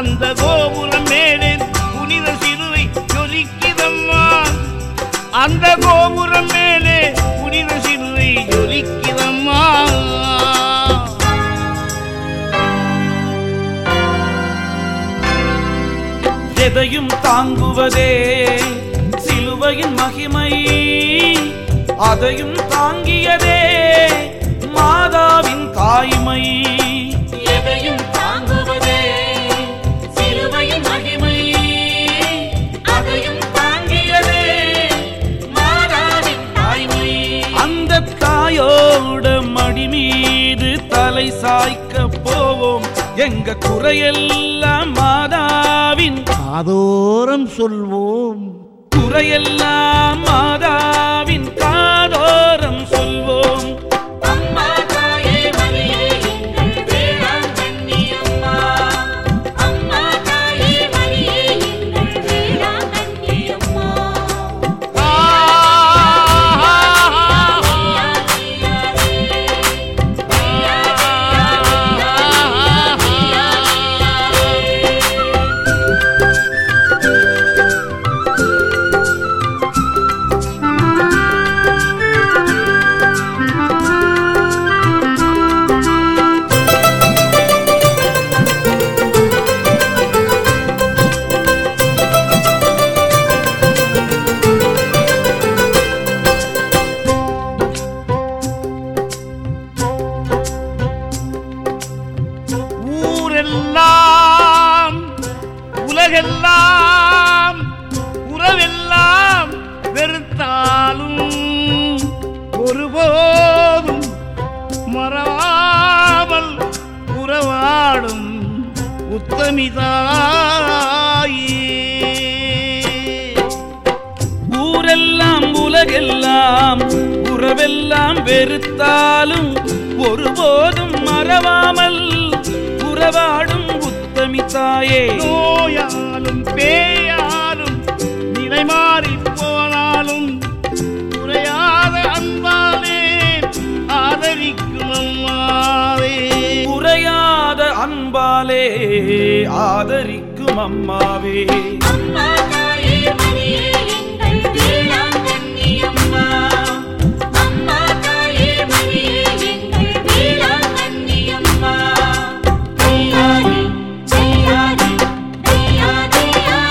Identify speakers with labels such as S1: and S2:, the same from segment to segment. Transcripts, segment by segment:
S1: அந்த கோபுரம் மேலே புனித சிலுவை ஜொலிக்குதம்மா அந்த கோபுரம் மேலே புனித சிலுவை ஜொலிக்குதம்மா
S2: எதையும் தாங்குவதே சிலுவையின் மகிமை அதையும் தாங்கியதே மாதாவின் தாய்மை
S3: எதையும் தாங்குவதே சிலுவையின் மகிமை அதையும் தாங்கியதே மாதாவின் தாய்மை
S2: அந்த தாயோட மடி மீது தலை சாய்க்க போவோம் எங்க குறையெல்லாம் மாதாவின்
S1: காதோரம் சொல்வோம்
S2: குறையெல்லாம் மாதாவின் காதோரம் சொல்வோம்
S3: அம்மா தாயே மரியே எங்கள் வேளாங்கண்ணி அம்மா அம்மா தாயே மரியே எங்கள் வேளாங்கண்ணி அம்மா
S1: ஊரெல்லாம் உலகெல்லாம் உறவெல்லாம் வெறுத்தாலும் ஒருபோதும் மறவாமல் உறவாடும் உத்தமிதாயே
S2: ஊரெல்லாம் உலகெல்லாம் உறவெல்லாம் வெறுத்தாலும் ஒருபோதும் மறவாமல் உறவாடும் உத்தமி தாயே
S1: நோயாலும் பேயாலும் நிலை மாறி போனாலும் குறையாத அன்பாலே ஆதரிக்கும் அம்மாவே
S2: குறையாத அன்பாலே ஆதரிக்கும் அம்மாவே
S3: அம்மா தாயே மரியே எங்கள் வேளாங்கண்ணி அம்மா அம்மா தாயே மரியே எங்கள் வேளாங்கண்ணி அம்மா தெய்யாரே தெய்யாரே தெய்யாரே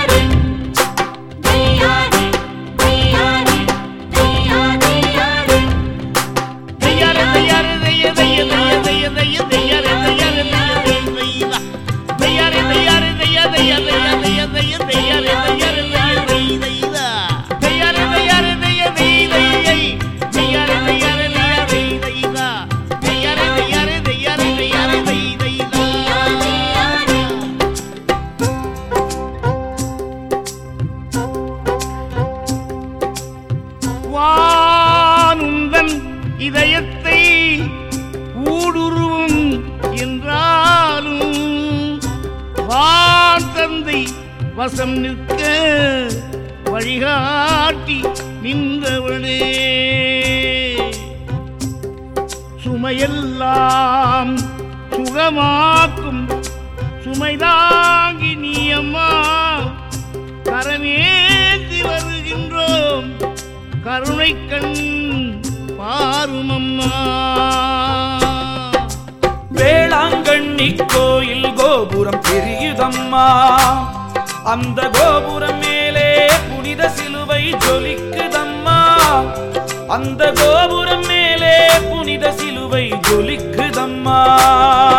S3: தெய்யாரே தெய்யாரே தெய்யாரே
S1: தையாரே தையாரே தைய தைய தைய தைய தைய தையாரே தையாரே தைய தைய தையா. தையாரே தையாரே தைய தைய தைய தைய தைய தையாரே தையாரே தைய தைய தையா. தையாரே தையாரே தைய தைய தையை. தையாரே தையாரே தைய தைய தையா. தையாரே தையாரே தையாரே தையாரே தைய தையா. வானுந்தன் இதயத்தை ஊடுருவும் என்றாலும் வான் தந்தை வசம் நிற்க வழிகாட்டி நின்றவளே சுமையெல்லாம் சுகமாக்கும் சுமைதாங்கி நீ அம்மா கரமேந்தி வருகின்றோம் கருணை கண் பாரும் அம்மா
S2: வேளாங்கண்ணி கோயில் கோபுரம் தெரியுதம்மா அந்த கோபுரம் மேலே புனித சிலுவை ஜொலிக்குதம்மா அந்த கோபுரம் மேலே புனித சிலுவை ஜொலிக்குதம்மா